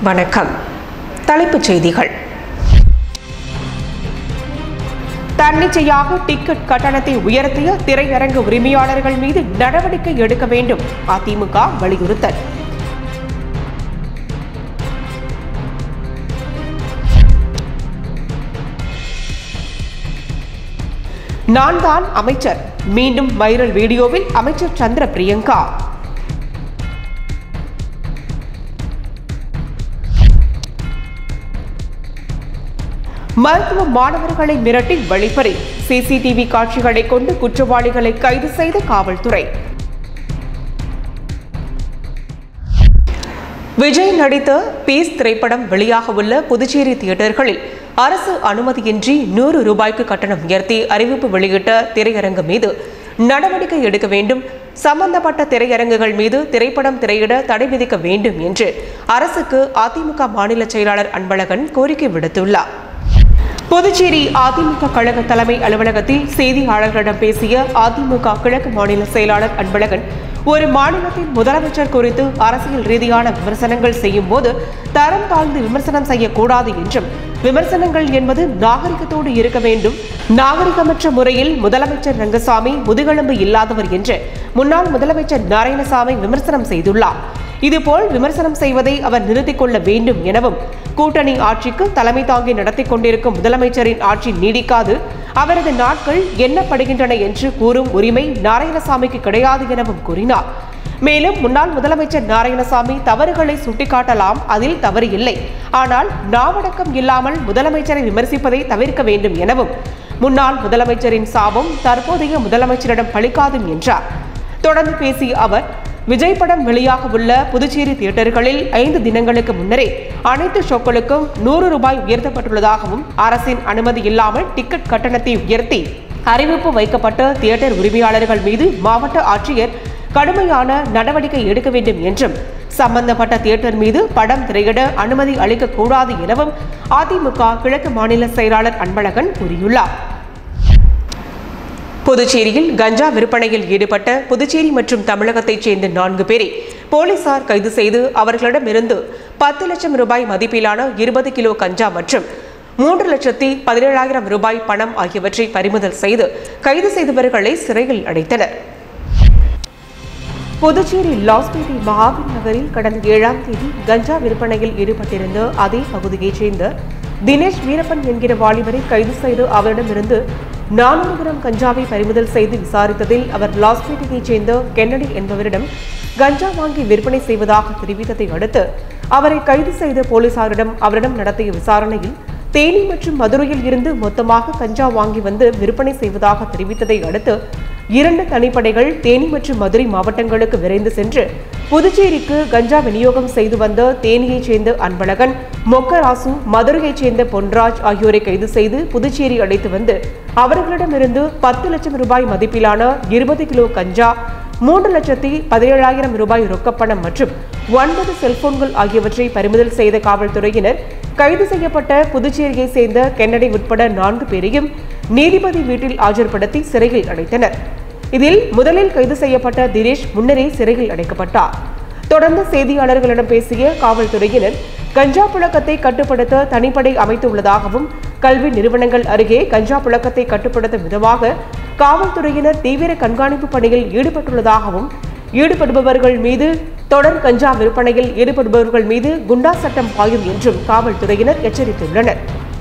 வணக்கம் தலைப்புச் செய்திகள் தன்னிச்சையாக டிக்கெட் கட்டணத்தை உயர்த்திய திரையரங்கு உரிமையாளர்கள் மீது நடவடிக்கை எடுக்க வேண்டும் அதிமுக வலியுறுத்தல் நான் தான் அமைச்சர் மீண்டும் வைரல் வீடியோவில் அமைச்சர் சந்திர பிரியங்கா மருத்துவ மாணவர்களை மிரட்டி வழிப்பறி சிசிடிவி காட்சிகளை கொண்டு குற்றவாளிகளை கைது செய்த காவல்துறை விஜய் நடித்த பீஸ் திரைப்படம் வெளியாக உள்ள புதுச்சேரி தியேட்டர்களில் அரசு அனுமதியின்றி நூறு ரூபாய்க்கு கட்டணம் உயர்த்தி அறிவிப்பு வெளியிட்ட திரையரங்கு மீது நடவடிக்கை எடுக்க வேண்டும் சம்பந்தப்பட்ட திரையரங்குகள் மீது திரைப்படம் திரையிட தடை விதிக்க வேண்டும் என்று அரசுக்கு அதிமுக மாநில செயலாளர் அன்பழகன் கோரிக்கை விடுத்துள்ளார் புதுச்சேரி அதிமுக கழக தலைமை அலுவலகத்தில் செய்தியாளர்களிடம் பேசிய அதிமுக கிழக்கு மாநில செயலாளர் அன்பழகன் ஒரு மாநிலத்தின் முதலமைச்சர் குறித்து அரசியல் ரீதியான விமர்சனங்கள் செய்யும் போது தரம் தாழ்ந்து விமர்சனம் செய்யக்கூடாது என்றும் விமர்சனங்கள் என்பது நாகரிகத்தோடு இருக்க வேண்டும் நாகரிகமற்ற முறையில் முதலமைச்சர் ரங்கசாமி முதுகெலும்பு இல்லாதவர் என்று முன்னாள் முதலமைச்சர் நாராயணசாமி விமர்சனம் செய்துள்ளார் இதுபோல் விமர்சனம் செய்வதை அவர் நிறுத்திக் கொள்ள வேண்டும் எனவும் கூட்டணி ஆட்சிக்கு தலைமை தாங்கி நடத்தி கொண்டிருக்கும் முதலமைச்சரின் ஆட்சி நீடிக்காது அவரது நாட்கள் எண்ணப்படுகின்றன என்று கூறும் உரிமை நாராயணசாமிக்கு கிடையாது எனவும் கூறினார் மேலும் முன்னாள் முதலமைச்சர் நாராயணசாமி தவறுகளை சுட்டிக்காட்டலாம் அதில் தவறு இல்லை ஆனால் நாவடக்கம் இல்லாமல் முதலமைச்சரை விமர்சிப்பதை தவிர்க்க வேண்டும் எனவும் முன்னாள் முதலமைச்சரின் சாபம் தற்போதைய முதலமைச்சரிடம் பழிக்காது என்றார் தொடர்ந்து பேசிய அவர் விஜய் படம் வெளியாக உள்ள புதுச்சேரி தியேட்டர்களில் ஐந்து தினங்களுக்கு முன்னரே அனைத்து ஷோக்களுக்கும் நூறு ரூபாய் உயர்த்தப்பட்டுள்ளதாகவும் அரசின் அனுமதி இல்லாமல் டிக்கெட் கட்டணத்தை உயர்த்தி அறிவிப்பு வைக்கப்பட்ட தியேட்டர் உரிமையாளர்கள் மீது மாவட்ட ஆட்சியர் கடுமையான நடவடிக்கை எடுக்க வேண்டும் என்றும் சம்பந்தப்பட்ட தியேட்டர் மீது படம் திரையிட அனுமதி அளிக்கக்கூடாது எனவும் அதிமுக கிழக்கு மாநில செயலாளர் அன்பழகன் கூறியுள்ளார் புதுச்சேரியில் கஞ்சா விற்பனையில் ஈடுபட்ட புதுச்சேரி மற்றும் தமிழகத்தைச் சேர்ந்த நான்கு பேரை போலீசார் கைது செய்து அவர்களிடமிருந்து பத்து லட்சம் ரூபாய் மதிப்பிலான இருபது கிலோ கஞ்சா மற்றும் மூன்று லட்சத்தி பதினேழாயிரம் ரூபாய் பணம் ஆகியவற்றை பறிமுதல் செய்து கைது செய்தவர்களை சிறையில் அடைத்தனர் புதுச்சேரி லாஸ்பேட்டை மகாவீர் நகரில் கடந்த ஏழாம் தேதி கஞ்சா விற்பனையில் ஈடுபட்டிருந்த அதே பகுதியைச் சேர்ந்த தினேஷ் வீரப்பன் என்கிற வாலிபரை கைது செய்து அவரிடமிருந்து நானூறு கிராம் கஞ்சாவை பறிமுதல் செய்து விசாரித்ததில் அவர் லாஸ்பேட்டையைச் சேர்ந்த கென்னடி என்பவரிடம் கஞ்சா வாங்கி விற்பனை செய்வதாக தெரிவித்ததை அடுத்து அவரை கைது செய்த போலீசாரிடம் அவரிடம் நடத்திய விசாரணையில் தேனி மற்றும் மதுரையில் இருந்து மொத்தமாக கஞ்சா வாங்கி வந்து விற்பனை செய்வதாக தெரிவித்ததை அடுத்து இரண்டு தனிப்படைகள் தேனி மற்றும் மதுரை மாவட்டங்களுக்கு விரைந்து சென்று புதுச்சேரிக்கு கஞ்சா விநியோகம் செய்து வந்த தேனியைச் சேர்ந்த அன்பழகன் மொக்கராசு மதுரையைச் சேர்ந்த பொன்ராஜ் ஆகியோரை கைது செய்து புதுச்சேரி அழைத்து வந்து அவர்களிடமிருந்து பத்து லட்சம் ரூபாய் மதிப்பிலான இருபது கிலோ கஞ்சா மூன்று லட்சத்தி பதினேழாயிரம் ரூபாய் ரொக்கப்பணம் மற்றும் ஒன்பது செல்போன்கள் ஆகியவற்றை பறிமுதல் செய்த காவல்துறையினர் கைது செய்யப்பட்ட புதுச்சேரியை சேர்ந்த கென்னடி உட்பட நான்கு பேரையும் நீதிபதி வீட்டில் ஆஜர்படுத்தி சிறையில் அடைத்தனர் இதில் முதலில் கைது செய்யப்பட்ட தினேஷ் முன்னரே சிறையில் அடைக்கப்பட்டார் தொடர்ந்து செய்தியாளர்களிடம் பேசிய காவல்துறையினர் கஞ்சா புழக்கத்தை கட்டுப்படுத்த தனிப்படை அமைத்துள்ளதாகவும் கல்வி நிறுவனங்கள் அருகே கஞ்சா புழக்கத்தை கட்டுப்படுத்தும் விதமாக காவல்துறையினர் தீவிர கண்காணிப்பு பணியில் ஈடுபட்டுள்ளதாகவும் ஈடுபடுபவர்கள் மீது தொடர் கஞ்சா விற்பனையில் ஈடுபடுபவர்கள் மீது குண்டா சட்டம் பாயும் என்றும் காவல்துறையினர் எச்சரித்துள்ளனர்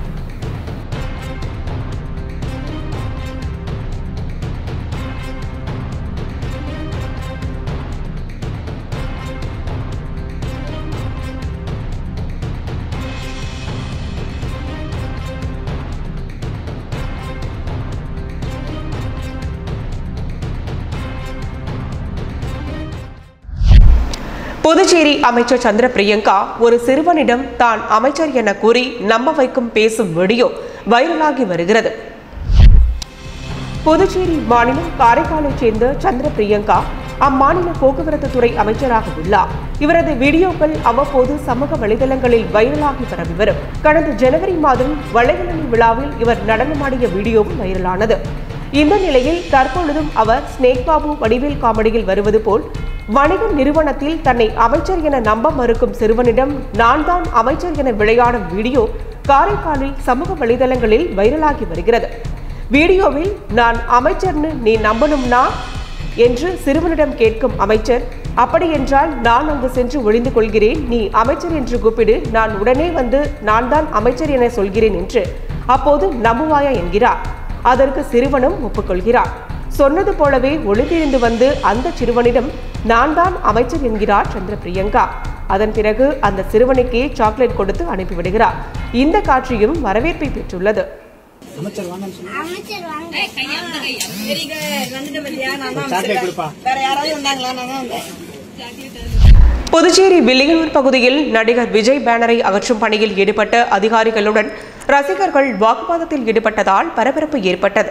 புதுச்சேரி அமைச்சர் சந்திர பிரியங்கா ஒரு சிறுவனிடம் தான் அமைச்சர் என கூறி நம்ப வைக்கும் பேசும் வீடியோ வைரலாகி வருகிறது புதுச்சேரி மாநிலம் காரைக்காலைச் சேர்ந்த சந்திர பிரியங்கா அம்மாநில போக்குவரத்து துறை அமைச்சராக உள்ளார் இவரது வீடியோக்கள் அவ்வப்போது சமூக வலைதளங்களில் வைரலாகி பரவி வரும் கடந்த ஜனவரி மாதம் வளைவலி விழாவில் இவர் நடனமாடிய வீடியோவும் வைரலானது இந்த நிலையில் தற்பொழுதும் அவர் ஸ்னேக் பாபு வடிவேல் காமெடியில் வருவது போல் வணிக நிறுவனத்தில் தன்னை அமைச்சர் என நம்ப மறுக்கும் சிறுவனிடம் நான் தான் அமைச்சர் என விளையாடும் வீடியோ காரைக்காலில் சமூக வலைதளங்களில் வைரலாகி வருகிறது வீடியோவில் நான் அமைச்சர்னு நீ நம்பணும்னா என்று சிறுவனிடம் கேட்கும் அமைச்சர் அப்படியென்றால் நான் அங்கு சென்று ஒளிந்து கொள்கிறேன் நீ அமைச்சர் என்று கூப்பிடு நான் உடனே வந்து நான் தான் அமைச்சர் என சொல்கிறேன் என்று அப்போது நம்புவாயா என்கிறார் அதற்கு சிறுவனும் ஒப்புக்கொள்கிறார் சொன்னது போலவே ஒளிந்திருந்து வந்து அந்த சிறுவனிடம் நான் தான் அமைச்சர் என்கிறார் சந்திர பிரியங்கா அதன் பிறகு அந்த சிறுவனுக்கே சாக்லேட் கொடுத்து அனுப்பிவிடுகிறார் இந்த காட்சியும் வரவேற்பை பெற்றுள்ளது அமைச்சர் வாங்கன்னு சொல்லி அமைச்சர் வாங்க வெரி குட் வந்துட்டு பத்தியா நான் தான் சாக்லேட் கொடுப்பா வேற யாராவது வந்தாங்களா நான் தான் வந்தேன் புதுச்சேரி வில்லியனூர் பகுதியில் நடிகர் விஜய் பேனரை அகற்றும் பணியில் ஈடுபட்ட அதிகாரிகளுடன் ரசிகர்கள் வாக்குவாதத்தில் ஈடுபட்டதால் பரபரப்பு ஏற்பட்டது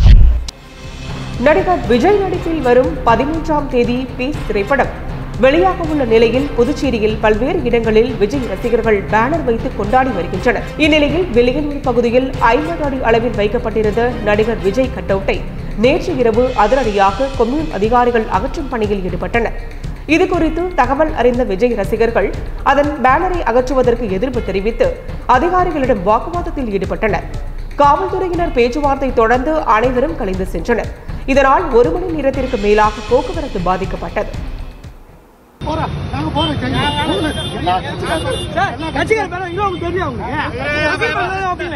நடிகர் விஜய் நடிப்பில் வரும் பதிமூன்றாம் தேதி பீஸ் திரைப்படம் வெளியாக உள்ள நிலையில் புதுச்சேரியில் பல்வேறு இடங்களில் விஜய் ரசிகர்கள் பேனர் வைத்து கொண்டாடி வருகின்றனர் இந்நிலையில் வில்லியனூர் பகுதியில் ஐம்பது அடி அளவில் வைக்கப்பட்டிருந்த நடிகர் விஜய் கட்டவுட்டை நேற்று இரவு அதிரடியாக கொம்யூன் அதிகாரிகள் அகற்றும் பணியில் ஈடுபட்டனர் இது குறித்து தகவல் அறிந்த விஜய் ரசிகர்கள் அதன் பேனரை அகற்றுவதற்கு எதிர்ப்பு தெரிவித்து அதிகாரிகளிடம் வாக்குவாதத்தில் ஈடுபட்டனர் காவல்துறையினர் பேச்சுவார்த்தை தொடர்ந்து அனைவரும் கலைந்து சென்றனர் இதனால் ஒரு மணி நேரத்திற்கு மேலாக போக்குவரத்து பாதிக்கப்பட்டது போறோம் நாங்க போறோம் கட்சிகள் பேர இங்க உங்களுக்கு தெரியும் உங்களுக்கு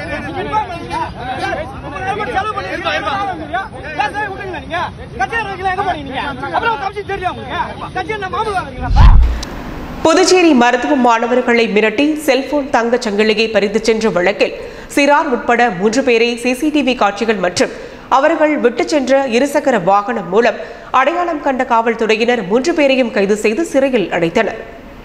செலவு பண்ணி நீங்க கட்சிகள் எங்க போறீங்க அப்புறம் கட்சி தெரியும் உங்களுக்கு கட்சி நம்ம மாமூல் வாங்குறீங்களா புதுச்சேரி மருத்துவ மாணவர்களை மிரட்டி செல்போன் தங்கச் சங்கிலியை பறித்துச் சென்ற வழக்கில் சிறார் உட்பட மூன்று பேரை சிசிடிவி காட்சிகள் மற்றும் அவர்கள் விட்டுச் சென்ற இருசக்கர வாகனம் மூலம் அடையாளம் கண்ட காவல்துறையினர் மூன்று பேரையும் கைது செய்து சிறையில் அடைத்தனர்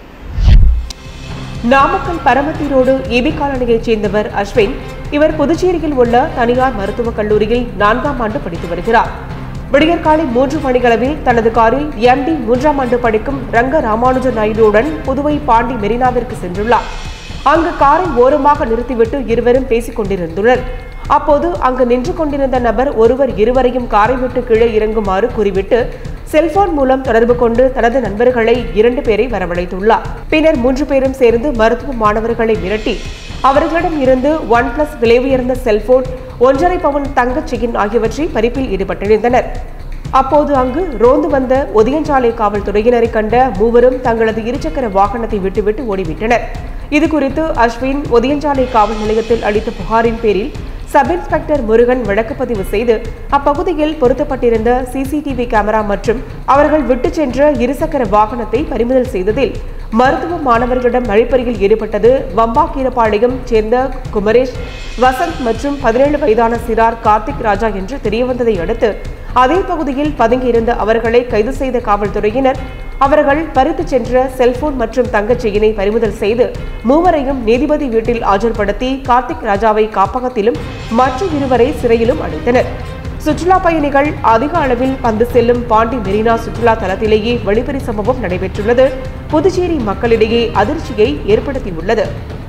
நாமக்கல் பரமத்தி ரோடு இபி காலனியைச் சேர்ந்தவர் அஸ்வின் இவர் புதுச்சேரியில் உள்ள தனியார் மருத்துவக் கல்லூரியில் நான்காம் ஆண்டு படித்து வருகிறார் விடியற்காலை மூன்று மணிகளவில் தனது காரில் எம்டி மூன்றாம் ஆண்டு படிக்கும் ரங்க ராமானுஜ நாயுடுவுடன் புதுவை பாண்டி மெரினாவிற்கு சென்றுள்ளார் அங்கு காரை ஓரமாக நிறுத்திவிட்டு இருவரும் பேசிக் கொண்டிருந்துள்ளனர் அப்போது அங்கு நின்று கொண்டிருந்த நபர் ஒருவர் இருவரையும் காரை விட்டு கீழே இறங்குமாறு கூறிவிட்டு செல்போன் மூலம் தொடர்பு கொண்டு தனது நண்பர்களை இரண்டு பேரை வரவழைத்துள்ளார் பின்னர் மூன்று பேரும் சேர்ந்து மருத்துவ மாணவர்களை மிரட்டி அவர்களிடம் இருந்து ஒன் பிளஸ் விலை உயர்ந்த செல்போன் ஒன்றரை பவுன் தங்கச் செயின் ஆகியவற்றை பறிப்பில் ஈடுபட்டிருந்தனர் அப்போது அங்கு ரோந்து வந்த ஒதியஞ்சாலை காவல்துறையினரை கண்ட மூவரும் தங்களது இருசக்கர வாகனத்தை விட்டுவிட்டு ஓடிவிட்டனர் இதுகுறித்து அஸ்வின் ஒதியஞ்சாலை காவல் நிலையத்தில் அளித்த புகாரின் பேரில் சப் இன்ஸ்பெக்டர் முருகன் வழக்குப்பதிவு செய்து அப்பகுதியில் பொருத்தப்பட்டிருந்த சிசிடிவி கேமரா மற்றும் அவர்கள் விட்டுச் சென்ற இருசக்கர வாகனத்தை பறிமுதல் செய்ததில் மருத்துவ மாணவர்களிடம் வழிப்பறியில் ஈடுபட்டது வம்பாக்கீரப்பாளையம் சேர்ந்த குமரேஷ் வசந்த் மற்றும் பதினேழு வயதான சிறார் கார்த்திக் ராஜா என்று தெரியவந்ததை அடுத்து அதே பகுதியில் பதுங்கியிருந்த அவர்களை கைது செய்த காவல்துறையினர் அவர்கள் பறித்துச் சென்ற செல்போன் மற்றும் தங்கச் செயினை பறிமுதல் செய்து மூவரையும் நீதிபதி வீட்டில் ஆஜர்படுத்தி கார்த்திக் ராஜாவை காப்பகத்திலும் மற்ற இருவரை சிறையிலும் அடைத்தனர் சுற்றுலா பயணிகள் அதிக அளவில் வந்து செல்லும் பாண்டி மெரினா சுற்றுலா தலத்திலேயே வழிப்பறி சம்பவம் நடைபெற்றுள்ளது புதுச்சேரி மக்களிடையே அதிர்ச்சியை ஏற்படுத்தியுள்ளது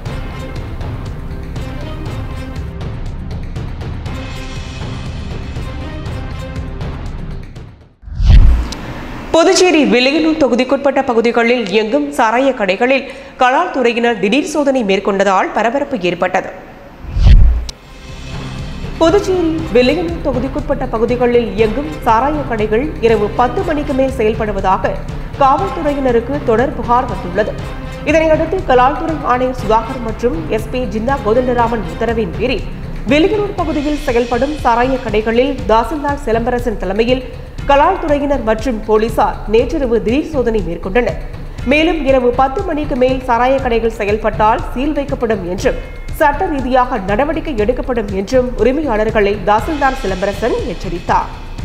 புதுச்சேரி வில்லியனூர் தொகுதிக்குட்பட்ட பகுதிகளில் இயங்கும் சாராய கடைகளில் கலால் துறையினர் திடீர் சோதனை மேற்கொண்டதால் பரபரப்பு ஏற்பட்டது புதுச்சேரி வில்லியனூர் தொகுதிக்குட்பட்ட பகுதிகளில் இயங்கும் சாராய கடைகள் இரவு பத்து மணிக்கு மேல் செயல்படுவதாக காவல்துறையினருக்கு தொடர் புகார் வந்துள்ளது இதனையடுத்து கலால்துறை ஆணையர் சுதாகர் மற்றும் எஸ்பி ஜிந்தா கோதண்டராமன் உத்தரவின் பேரில் வெளியூர் பகுதியில் செயல்படும் சாராய கடைகளில் தாசில்தார் சிலம்பரசன் தலைமையில் கலால் துறையினர் மற்றும் போலீசார் நேற்றிரவு திடீர் சோதனை மேற்கொண்டனர் மேலும் இரவு பத்து மணிக்கு மேல் சாராய கடைகள் செயல்பட்டால் சீல் வைக்கப்படும் என்றும் சட்ட ரீதியாக நடவடிக்கை எடுக்கப்படும் என்றும் உரிமையாளர்களை தாசில்தார் சிலம்பரசன் எச்சரித்தார்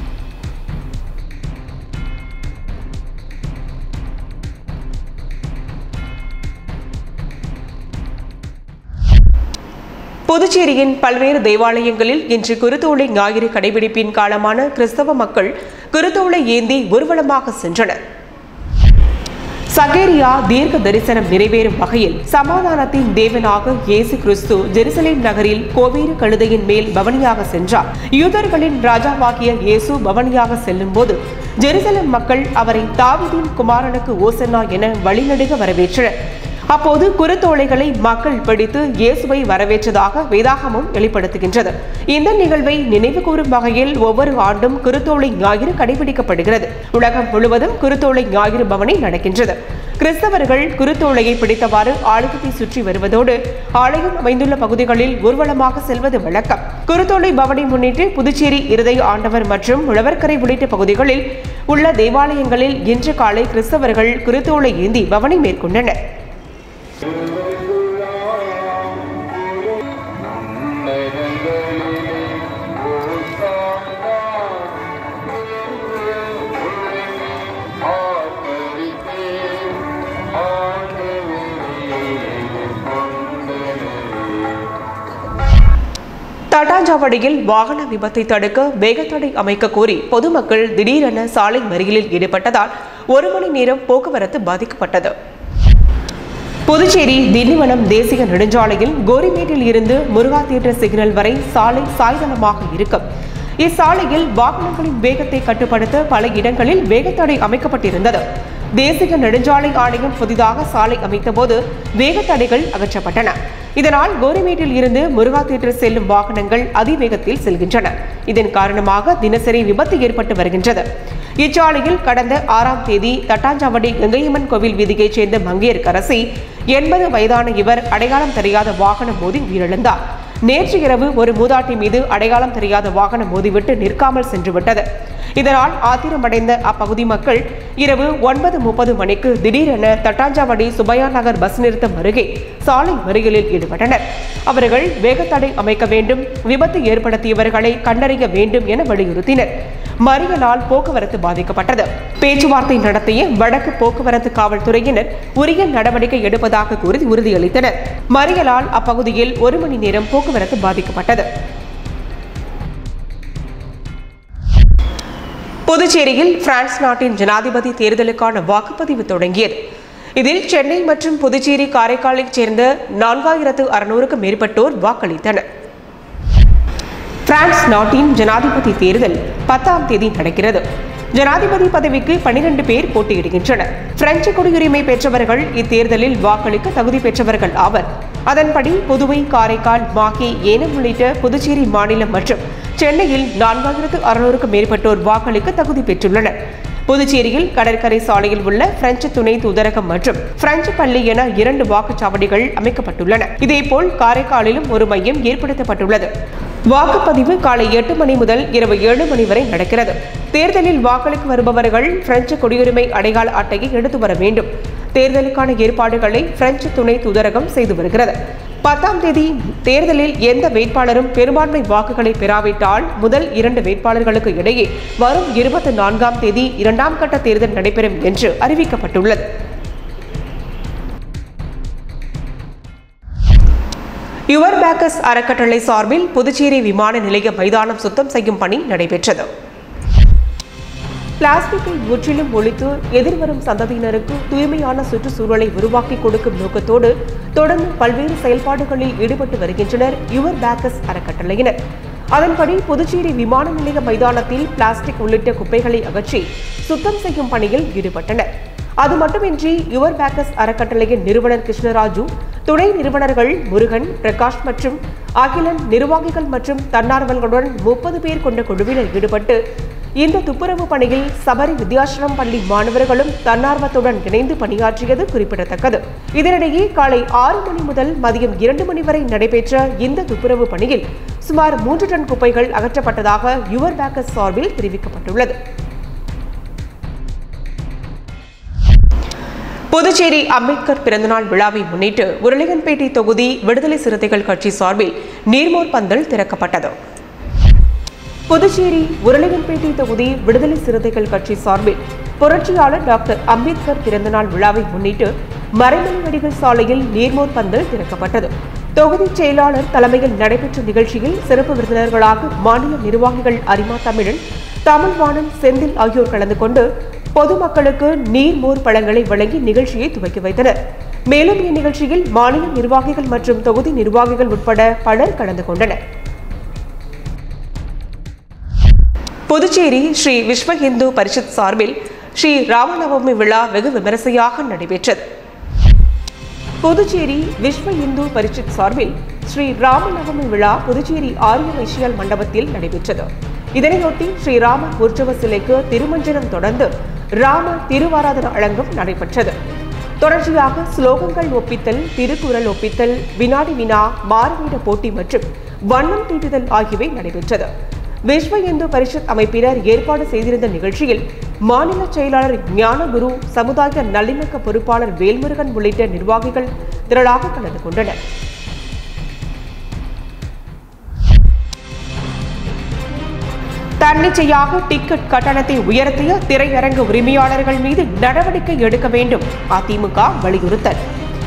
புதுச்சேரியின் பல்வேறு தேவாலயங்களில் இன்று குருத்தோலை ஞாயிறு கடைபிடிப்பின் காலமான கிறிஸ்தவ மக்கள் குருத்தோலை ஏந்தி ஊர்வலமாக சென்றனர் சகேரியா தீர்க்க தரிசனம் நிறைவேறும் வகையில் சமாதானத்தின் தேவனாக இயேசு கிறிஸ்து ஜெருசலேம் நகரில் கோவேறு கழுதையின் மேல் பவனியாக சென்றார் யூதர்களின் ராஜாவாகிய இயேசு பவனியாக செல்லும் போது ஜெருசலேம் மக்கள் அவரை தாவீதின் குமாரனுக்கு ஓசன்னா என வழிநடுக வரவேற்றனர் அப்போது குருத்தோலைகளை மக்கள் பிடித்து இயேசுவை வரவேற்றதாக வேதாகமம் வெளிப்படுத்துகின்றது இந்த நிகழ்வை நினைவு கூறும் வகையில் ஒவ்வொரு ஆண்டும் குருத்தோலை ஞாயிறு கடைபிடிக்கப்படுகிறது உலகம் முழுவதும் குருத்தோலை ஞாயிறு பவனி நடக்கின்றது கிறிஸ்தவர்கள் குருத்தோலையை பிடித்தவாறு ஆலயத்தை சுற்றி வருவதோடு ஆலயம் அமைந்துள்ள பகுதிகளில் ஊர்வலமாக செல்வது வழக்கம் குருத்தோலை பவனி முன்னிட்டு புதுச்சேரி இருதய ஆண்டவர் மற்றும் உழவர்கரை உள்ளிட்ட பகுதிகளில் உள்ள தேவாலயங்களில் இன்று காலை கிறிஸ்தவர்கள் குருத்தோலை ஏந்தி பவனி மேற்கொண்டனர் தட்டாஞ்சாவடியில் வாகன விபத்தை தடுக்க வேகத்தடை அமைக்க கோரி பொதுமக்கள் திடீரென சாலை மறியலில் ஈடுபட்டதால் ஒரு மணி நேரம் போக்குவரத்து பாதிக்கப்பட்டது புதுச்சேரி திண்டிவனம் தேசிய நெடுஞ்சாலையில் கோரிமேட்டில் இருந்து முருகா தியேட்டர் சிக்னல் வரை சாலை சாய்தளமாக இருக்கும் இச்சாலையில் வாகனங்களின் வேகத்தை கட்டுப்படுத்த பல இடங்களில் வேகத்தடை அமைக்கப்பட்டிருந்தது தேசிய நெடுஞ்சாலை ஆணையம் புதிதாக சாலை அமைத்தபோது வேகத்தடைகள் அகற்றப்பட்டன இதனால் கோரிமேட்டில் இருந்து முருகா தியேட்டர் செல்லும் வாகனங்கள் அதிவேகத்தில் செல்கின்றன இதன் காரணமாக தினசரி விபத்து ஏற்பட்டு வருகின்றது இச்சாலையில் கடந்த ஆறாம் தேதி தட்டாஞ்சாவடி கங்கையம்மன் கோவில் வீதியைச் சேர்ந்த மங்கையர்கரசி எண்பது வயதான இவர் அடையாளம் தெரியாத வாகனம் மோதி உயிரிழந்தார் நேற்று இரவு ஒரு மூதாட்டி மீது அடையாளம் தெரியாத வாகனம் மோதிவிட்டு நிற்காமல் சென்றுவிட்டது இதனால் ஆத்திரமடைந்த அப்பகுதி மக்கள் இரவு ஒன்பது முப்பது மணிக்கு திடீரென தட்டாஞ்சாவடி சுபையா நகர் பஸ் நிறுத்தம் அருகே சாலை மறியலில் ஈடுபட்டனர் அவர்கள் வேகத்தடை அமைக்க வேண்டும் விபத்து ஏற்படுத்தியவர்களை கண்டறிய வேண்டும் என வலியுறுத்தினர் மறியலால் போக்குவரத்து பாதிக்கப்பட்டது பேச்சுவார்த்தை நடத்திய வடக்கு போக்குவரத்து காவல்துறையினர் உரிய நடவடிக்கை எடுப்பதாக கூறி உறுதியளித்தனர் மறியலால் அப்பகுதியில் ஒரு மணி நேரம் போக்குவரத்து பாதிக்கப்பட்டது புதுச்சேரியில் பிரான்ஸ் நாட்டின் ஜனாதிபதி தேர்தலுக்கான வாக்குப்பதிவு தொடங்கியது இதில் சென்னை மற்றும் புதுச்சேரி காரைக்காலைச் சேர்ந்த நான்காயிரத்து அறுநூறுக்கும் மேற்பட்டோர் வாக்களித்தனர் பிரான்ஸ் நாட்டின் ஜனாதிபதி தேர்தல் பத்தாம் தேதி நடக்கிறது ஜனாதிபதி பதவிக்கு பனிரெண்டு பேர் போட்டியிடுகின்றனர் பிரெஞ்சு குடியுரிமை பெற்றவர்கள் இத்தேர்தலில் வாக்களிக்க தகுதி பெற்றவர்கள் ஆவர் அதன்படி புதுவை காரைக்கால் மாஹே ஏனம் உள்ளிட்ட புதுச்சேரி மாநிலம் மற்றும் சென்னையில் நான்காயிரத்து அறுநூறுக்கும் மேற்பட்டோர் வாக்களிக்க தகுதி பெற்றுள்ளனர் புதுச்சேரியில் கடற்கரை சாலையில் உள்ள பிரெஞ்சு துணை தூதரகம் மற்றும் பிரெஞ்சு பள்ளி என இரண்டு வாக்குச்சாவடிகள் அமைக்கப்பட்டுள்ளன இதேபோல் காரைக்காலிலும் ஒரு மையம் ஏற்படுத்தப்பட்டுள்ளது வாக்குப்பதிவு காலை எட்டு மணி முதல் இரவு ஏழு மணி வரை நடக்கிறது தேர்தலில் வாக்களிக்க வருபவர்கள் பிரெஞ்சு குடியுரிமை அடையாள அட்டையை எடுத்து வர வேண்டும் தேர்தலுக்கான ஏற்பாடுகளை பிரெஞ்சு துணை தூதரகம் செய்து வருகிறது பத்தாம் தேதி தேர்தலில் எந்த வேட்பாளரும் பெரும்பான்மை வாக்குகளை பெறாவிட்டால் முதல் இரண்டு வேட்பாளர்களுக்கு இடையே வரும் இருபத்தி நான்காம் தேதி இரண்டாம் கட்ட தேர்தல் நடைபெறும் என்று அறிவிக்கப்பட்டுள்ளது யுவர் பேக்கஸ் அறக்கட்டளை சார்பில் புதுச்சேரி விமான நிலைய மைதானம் சுத்தம் செய்யும் பணி நடைபெற்றது பிளாஸ்டிக்கை முற்றிலும் ஒழித்து எதிர்வரும் சந்ததியினருக்கு தூய்மையான சுற்றுச்சூழலை உருவாக்கி கொடுக்கும் நோக்கத்தோடு தொடர்ந்து பல்வேறு செயல்பாடுகளில் ஈடுபட்டு வருகின்றனர் யுவர் பேக்கஸ் அறக்கட்டளையினர் அதன்படி புதுச்சேரி விமான நிலைய மைதானத்தில் பிளாஸ்டிக் உள்ளிட்ட குப்பைகளை அகற்றி சுத்தம் செய்யும் பணியில் ஈடுபட்டனர் அது மட்டுமின்றி யுவர் பேக்கஸ் அறக்கட்டளையின் நிறுவனர் கிருஷ்ணராஜு துணை நிறுவனர்கள் முருகன் பிரகாஷ் மற்றும் அகிலன் நிர்வாகிகள் மற்றும் தன்னார்வலர்களுடன் முப்பது பேர் கொண்ட குழுவினர் ஈடுபட்டு இந்த துப்புரவு பணியில் சபரி வித்யாசிரம் பள்ளி மாணவர்களும் தன்னார்வத்துடன் இணைந்து பணியாற்றியது குறிப்பிடத்தக்கது இதனிடையே காலை ஆறு மணி முதல் மதியம் இரண்டு மணி வரை நடைபெற்ற இந்த துப்புரவு பணியில் சுமார் மூன்று டன் குப்பைகள் அகற்றப்பட்டதாக யுவர் பேக்கஸ் சார்பில் தெரிவிக்கப்பட்டுள்ளது புதுச்சேரி அம்பேத்கர் பிறந்தநாள் விழாவை முன்னிட்டு உருளையன்பேட்டை தொகுதி விடுதலை சிறுத்தைகள் கட்சி சார்பில் நீர்மோர் பந்தல் திறக்கப்பட்டது புதுச்சேரி உருளையன்பேட்டை தொகுதி விடுதலை சிறுத்தைகள் கட்சி சார்பில் புரட்சியாளர் டாக்டர் அம்பேத்கர் பிறந்தநாள் விழாவை முன்னிட்டு மறைமலை வடிகள் சாலையில் நீர்மோர் பந்தல் திறக்கப்பட்டது தொகுதி செயலாளர் தலைமையில் நடைபெற்ற நிகழ்ச்சியில் சிறப்பு விருந்தினர்களாக மாநில நிர்வாகிகள் அரிமா தமிழன் தமிழ்வாணன் செந்தில் ஆகியோர் கலந்து கொண்டு பொதுமக்களுக்கு நீர் மோர் பழங்களை வழங்கி நிகழ்ச்சியை துவக்கி வைத்தனர் மேலும் இந்நிகழ்ச்சியில் மாநில நிர்வாகிகள் மற்றும் தொகுதி நிர்வாகிகள் உட்பட பலர் கலந்து கொண்டனர் புதுச்சேரி ஸ்ரீ விஸ்வ இந்து பரிஷத் சார்பில் ஸ்ரீ ராமநவமி விழா வெகு விமரிசையாக நடைபெற்றது புதுச்சேரி விஸ்வ இந்து பரிஷத் சார்பில் ஸ்ரீ ராமநவமி விழா புதுச்சேரி ஆரிய வைசியல் மண்டபத்தில் நடைபெற்றது இதனையொட்டி ஸ்ரீராமர் உற்சவ சிலைக்கு திருமஞ்சனம் தொடர்ந்து ராம திருவாராதன அலங்கம் நடைபெற்றது தொடர்ச்சியாக ஸ்லோகங்கள் ஒப்பித்தல் திருக்குறள் ஒப்பித்தல் வினாடி வினா மாறுவீட போட்டி மற்றும் வண்ணம் தீட்டுதல் ஆகியவை நடைபெற்றது விஸ்வ இந்து பரிஷத் அமைப்பினர் ஏற்பாடு செய்திருந்த நிகழ்ச்சியில் மாநில செயலாளர் ஞானகுரு சமுதாய நல்லிணக்க பொறுப்பாளர் வேல்முருகன் உள்ளிட்ட நிர்வாகிகள் திரளாக கலந்து கொண்டனர் தன்னிச்சையாக டிக்கெட் கட்டணத்தை உயர்த்திய திரையரங்கு உரிமையாளர்கள் மீது நடவடிக்கை எடுக்க வேண்டும் அதிமுக வலியுறுத்தல்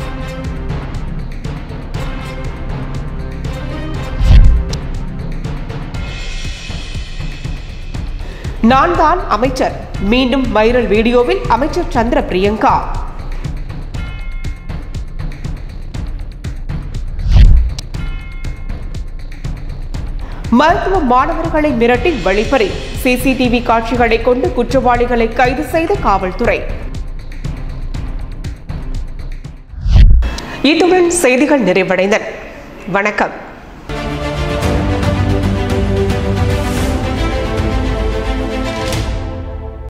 நான் தான் அமைச்சர் மீண்டும் வைரல் வீடியோவில் அமைச்சர் சந்திர பிரியங்கா மருத்துவ மாணவர்களை மிரட்டி வழிப்பறி சிசிடிவி காட்சிகளை கொண்டு குற்றவாளிகளை கைது செய்த காவல்துறை இத்துடன் செய்திகள் நிறைவடைந்தன வணக்கம்